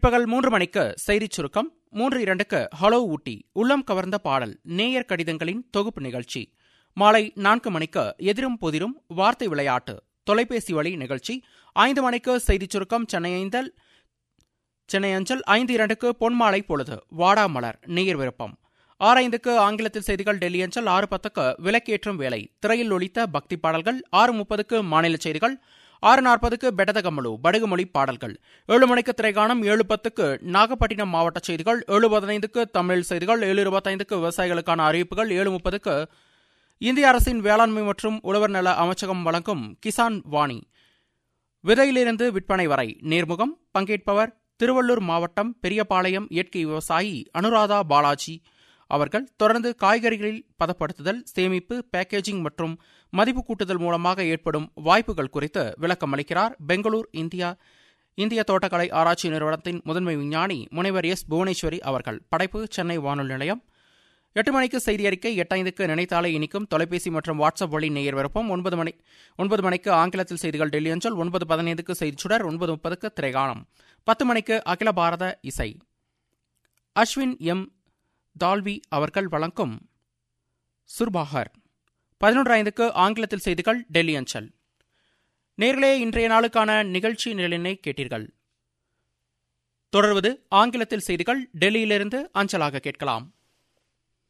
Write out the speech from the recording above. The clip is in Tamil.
பிற்பகல் மூன்று மணிக்கு செய்திச் சுருக்கம் மூன்று இரண்டுக்கு ஹலோ ஊட்டி உள்ளம் கவர்ந்த பாடல் நேயர் கடிதங்களின் தொகுப்பு நிகழ்ச்சி மாலை நான்கு மணிக்கு எதிரும் புதிரும் வார்த்தை விளையாட்டு தொலைபேசி வழி நிகழ்ச்சி ஐந்து மணிக்கு செய்திச் சுருக்கம் சென்னை ஐந்தல் சென்னை அஞ்சல் ஐந்து இரண்டுக்கு பொன்மாலை பொழுது வாடாமலர் நேயர் விருப்பம் ஆறு ஐந்துக்கு ஆங்கிலத்தில் செய்திகள் டெல்லி அஞ்சல் ஆறு பத்துக்கு விலக்கேற்றும் வேலை திரையில் ஒலித்த பக்தி பாடல்கள் ஆறு முப்பதுக்கு மாநில செய்திகள் ஆறு நாற்பதுக்கு பெடதகமலு படுகுமொழி பாடல்கள் ஏழு மணிக்கு திரைகாணம் ஏழு பத்துக்கு நாகப்பட்டினம் மாவட்ட செய்திகள் ஏழு பதினைந்துக்கு தமிழ் செய்திகள் ஏழு இருபத்தைந்துக்கு விவசாயிகளுக்கான அறிவிப்புகள் ஏழு முப்பதுக்கு இந்திய அரசின் வேளாண்மை மற்றும் உழவர் நல அமைச்சகம் வழங்கும் கிசான் வாணி விதையிலிருந்து விற்பனை வரை நேர்முகம் பங்கேற்பவர் திருவள்ளூர் மாவட்டம் பெரியபாளையம் இயற்கை விவசாயி அனுராதா பாலாஜி அவர்கள் தொடர்ந்து காய்கறிகளில் பதப்படுத்துதல் சேமிப்பு பேக்கேஜிங் மற்றும் மதிப்பு கூட்டுதல் மூலமாக ஏற்படும் வாய்ப்புகள் குறித்து விளக்கம் அளிக்கிறார் பெங்களூர் இந்தியா இந்திய தோட்டக்கலை ஆராய்ச்சி நிறுவனத்தின் முதன்மை விஞ்ஞானி முனைவர் எஸ் புவனேஸ்வரி அவர்கள் படைப்பு சென்னை வானொலி நிலையம் எட்டு மணிக்கு செய்தி அறிக்கை எட்டைந்துக்கு நினைத்தாலே இனிக்கும் தொலைபேசி மற்றும் வாட்ஸ்அப் வழி நேயர் விருப்பம் ஒன்பது மணி ஒன்பது மணிக்கு ஆங்கிலத்தில் செய்திகள் டெல்லி அஞ்சல் ஒன்பது பதினைந்துக்கு செய்தி சுடர் ஒன்பது முப்பதுக்கு திரைகாணம் பத்து மணிக்கு அகில பாரத இசை அஸ்வின் எம் தால்வி அவர்கள் வழங்கும் சுர்பாகர் பதினொன்று ஐந்துக்கு ஆங்கிலத்தில் செய்திகள் டெல்லி அஞ்சல் நேர்களே இன்றைய நாளுக்கான நிகழ்ச்சி நிலையினை கேட்டீர்கள் தொடர்வது ஆங்கிலத்தில் செய்திகள் டெல்லியிலிருந்து அஞ்சலாக கேட்கலாம்